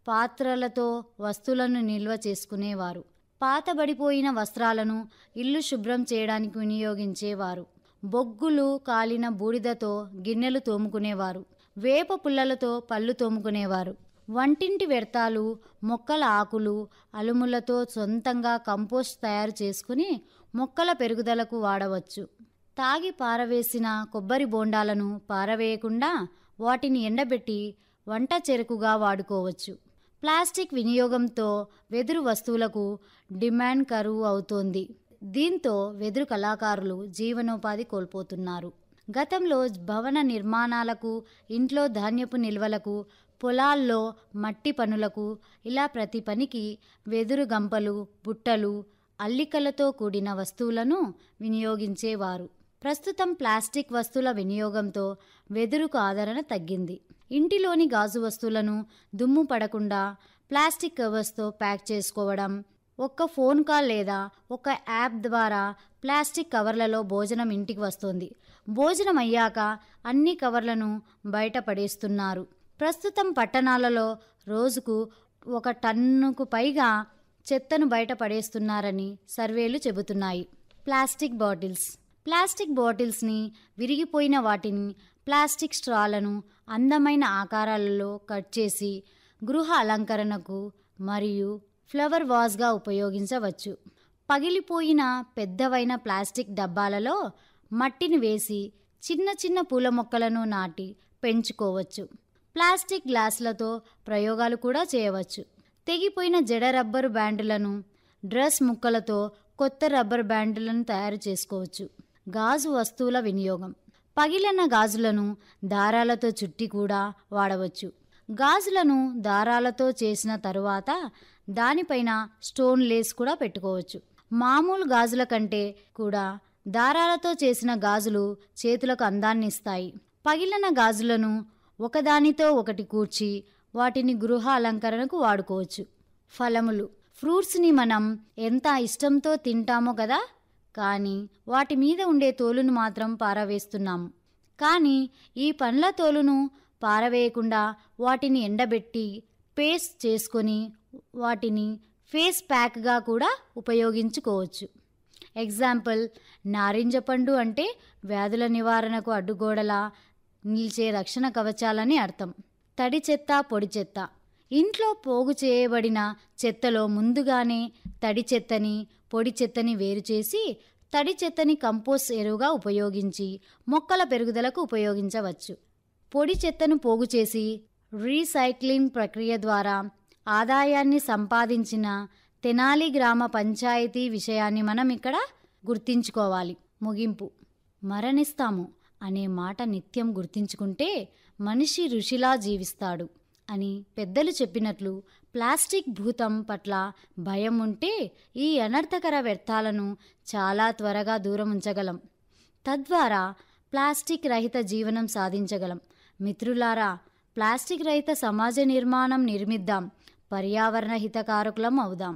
పాత్రలతో వస్తువులను నిల్వ చేసుకునేవారు పాతబడిపోయిన వస్త్రాలను ఇల్లు శుభ్రం చేయడానికి వినియోగించేవారు బొగ్గులు కాలిన బూడిదతో గిన్నెలు తోముకునేవారు వేప పుల్లలతో పళ్ళు తోముకునేవారు వంటింటి వ్యర్థాలు మొక్కల ఆకులు అలుములతో సొంతంగా కంపోస్ట్ తయారు చేసుకుని మొక్కల పెరుగుదలకు వాడవచ్చు తాగి పారవేసిన కొబ్బరి బోండాలను పారవేయకుండా వాటిని ఎండబెట్టి వంట చెరుకుగా వాడుకోవచ్చు ప్లాస్టిక్ వినియోగంతో వెదురు వస్తువులకు డిమాండ్ కరువు అవుతోంది దీంతో వెదురు కళాకారులు జీవనోపాధి కోల్పోతున్నారు గతంలో భవన నిర్మాణాలకు ఇంట్లో ధాన్యపు నిల్వలకు పొలాల్లో మట్టి పనులకు ఇలా ప్రతి పనికి వెదురు గంపలు బుట్టలు అల్లికలతో కూడిన వస్తువులను వినియోగించేవారు ప్రస్తుతం ప్లాస్టిక్ వస్తువుల వినియోగంతో వెదురుకు ఆదరణ తగ్గింది ఇంటిలోని గాజు వస్తువులను దుమ్ము పడకుండా ప్లాస్టిక్ కవర్స్తో ప్యాక్ చేసుకోవడం ఒక్క ఫోన్ కాల్ లేదా ఒక యాప్ ద్వారా ప్లాస్టిక్ కవర్లలో భోజనం ఇంటికి వస్తుంది భోజనం అయ్యాక అన్ని కవర్లను బయట పడేస్తున్నారు ప్రస్తుతం పట్టణాలలో రోజుకు ఒక టన్నుకు పైగా చెత్తను బయట పడేస్తున్నారని సర్వేలు చెబుతున్నాయి ప్లాస్టిక్ బాటిల్స్ ప్లాస్టిక్ బాటిల్స్ని విరిగిపోయిన వాటిని ప్లాస్టిక్ స్ట్రాలను అందమైన ఆకారాలలో కట్ చేసి గృహ అలంకరణకు మరియు ఫ్లవర్ వాజ్గా ఉపయోగించవచ్చు పగిలిపోయిన పెద్దవైన ప్లాస్టిక్ డబ్బాలలో మట్టిని వేసి చిన్న చిన్న పూల మొక్కలను నాటి పెంచుకోవచ్చు ప్లాస్టిక్ గ్లాసులతో ప్రయోగాలు కూడా చేయవచ్చు తెగిపోయిన జడ రబ్బరు బ్యాండులను డ్రెస్ ముక్కలతో కొత్త రబ్బర్ బ్యాండులను తయారు చేసుకోవచ్చు గాజు వస్తువుల వినియోగం పగిలిన గాజులను దారాలతో చుట్టి కూడా వాడవచ్చు గాజులను దారాలతో చేసిన తరువాత దానిపైన స్టోన్ లేస్ కూడా పెట్టుకోవచ్చు మామూలు గాజుల కంటే కూడా దారాలతో చేసిన గాజులు చేతులకు అందాన్ని ఇస్తాయి పగిలిన గాజులను ఒకదానితో ఒకటి కూర్చి వాటిని గృహ అలంకరణకు వాడుకోవచ్చు ఫలములు ఫ్రూట్స్ని మనం ఎంత ఇష్టంతో తింటామో కదా కానీ వాటి మీద ఉండే తోలును మాత్రం పారవేస్తున్నాము కానీ ఈ పండ్ల తోలును పారవేయకుండా వాటిని ఎండబెట్టి పేస్ట్ చేసుకొని వాటిని ఫేస్ ప్యాక్గా కూడా ఉపయోగించుకోవచ్చు ఎగ్జాంపుల్ నారింజ పండు అంటే వ్యాధుల నివారణకు అడ్డుగోడలా నిలిచే రక్షణ కవచాలని అర్థం తడి చెత్త పొడి చెత్త ఇంట్లో పోగు చేయబడిన చెత్తలో ముందుగానే తడి చెత్తని పొడి చెత్తని వేరు చేసి తడి చెత్తని కంపోస్ట్ ఎరువుగా ఉపయోగించి మొక్కల పెరుగుదలకు ఉపయోగించవచ్చు పొడి చెత్తను పోగు చేసి రీసైక్లింగ్ ప్రక్రియ ద్వారా ఆదాయాన్ని సంపాదించిన తెనాలి గ్రామ పంచాయతీ విషయాన్ని మనం ఇక్కడ గుర్తించుకోవాలి ముగింపు మరణిస్తాము అనే మాట నిత్యం గుర్తించుకుంటే మనిషి ఋషిలా జీవిస్తాడు అని పెద్దలు చెప్పినట్లు ప్లాస్టిక్ భూతం పట్ల భయం ఉంటే ఈ అనర్థకర వ్యర్థాలను చాలా త్వరగా దూరం ఉంచగలం తద్వారా ప్లాస్టిక్ రహిత జీవనం సాధించగలం మిత్రులారా ప్లాస్టిక్ రహిత సమాజ నిర్మాణం నిర్మిద్దాం పర్యావరణ హితకారకులం అవుదాం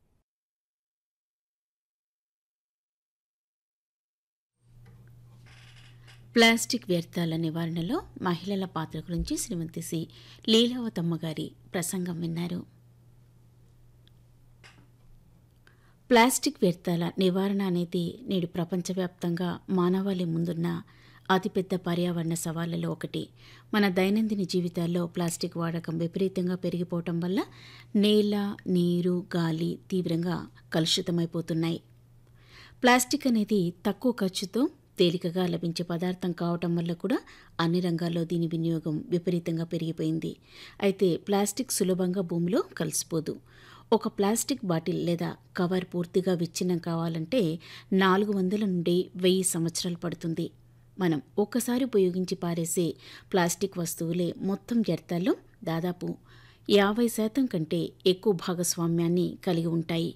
ప్లాస్టిక్ వ్యర్థాల నివారణలో మహిళల పాత్ర గురించి శ్రీమతి సి లీలావతమ్మ గారి ప్రసంగం విన్నారు ప్లాస్టిక్ వ్యర్థాల నివారణ అనేది నేడు ప్రపంచవ్యాప్తంగా మానవాళి ముందున్న అతిపెద్ద పర్యావరణ సవాళ్లలో ఒకటి మన దైనందిన జీవితాల్లో ప్లాస్టిక్ వాడకం విపరీతంగా పెరిగిపోవటం వల్ల నేల నీరు గాలి తీవ్రంగా కలుషితమైపోతున్నాయి ప్లాస్టిక్ అనేది తక్కువ ఖర్చుతో తేలికగా లభించే పదార్థం కావటం వల్ల కూడా అన్ని రంగాల్లో దీని వినియోగం విపరీతంగా పెరిగిపోయింది అయితే ప్లాస్టిక్ సులభంగా భూమిలో కలిసిపోదు ఒక ప్లాస్టిక్ బాటిల్ లేదా కవర్ పూర్తిగా విచ్ఛిన్నం కావాలంటే నాలుగు వందల నుండి వెయ్యి సంవత్సరాలు పడుతుంది మనం ఒక్కసారి ఉపయోగించి పారేసే ప్లాస్టిక్ వస్తువులే మొత్తం వ్యర్థాల్లో దాదాపు యాభై శాతం కంటే ఎక్కువ భాగస్వామ్యాన్ని కలిగి ఉంటాయి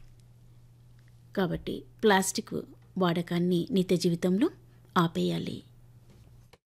కాబట్టి ప్లాస్టిక్ వాడకాన్ని నిత్య జీవితంలో ఆపేయాలి